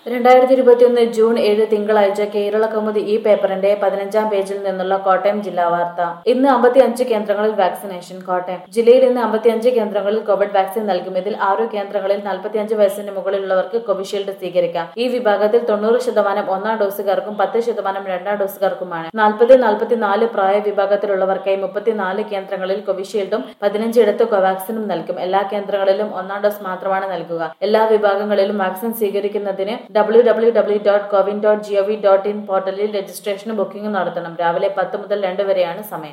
രണ്ടായിരത്തി ഇരുപത്തിയൊന്ന് ജൂൺ ഏഴ് തിങ്കളാഴ്ച കേരള കൗമുദി ഈ പേപ്പറിന്റെ പതിനഞ്ചാം പേജിൽ നിന്നുള്ള കോട്ടയം ജില്ലാ വാർത്ത ഇന്ന് അമ്പത്തിയഞ്ച് കേന്ദ്രങ്ങളിൽ വാക്സിനേഷൻ കോട്ടയം ജില്ലയിൽ ഇന്ന് അമ്പത്തിയഞ്ച് കേന്ദ്രങ്ങളിൽ കോവിഡ് വാക്സിൻ നൽകും ഇതിൽ ആറു കേന്ദ്രങ്ങളിൽ നാൽപ്പത്തിയഞ്ച് വയസ്സിന് മുകളിലുള്ളവർക്ക് കോവിഷീൽഡ് സ്വീകരിക്കാം ഈ വിഭാഗത്തിൽ തൊണ്ണൂറ് ശതമാനം ഒന്നാം ഡോസുകാർക്കും പത്ത് ശതമാനം രണ്ടാം ഡോസുകാർക്കുമാണ് നാൽപ്പത് നാൽപ്പത്തിനാല് പ്രായ വിഭാഗത്തിലുള്ളവർക്കായി മുപ്പത്തിനാല് കേന്ദ്രങ്ങളിൽ കോവിഷീൽഡും പതിനഞ്ചിടത്ത് കോവാക്സിനും നൽകും എല്ലാ കേന്ദ്രങ്ങളിലും ഒന്നാം ഡോസ് മാത്രമാണ് നൽകുക എല്ലാ വിഭാഗങ്ങളിലും വാക്സിൻ സ്വീകരിക്കുന്നതിന് W W W dot CoWIN dot GOV dot in പോർട്ടലിൽ രജിസ്ട്രേഷനും ബുക്കിംഗും നടത്തണം രാവിലെ പത്ത് മുതൽ രണ്ട് വരെയാണ് സമയം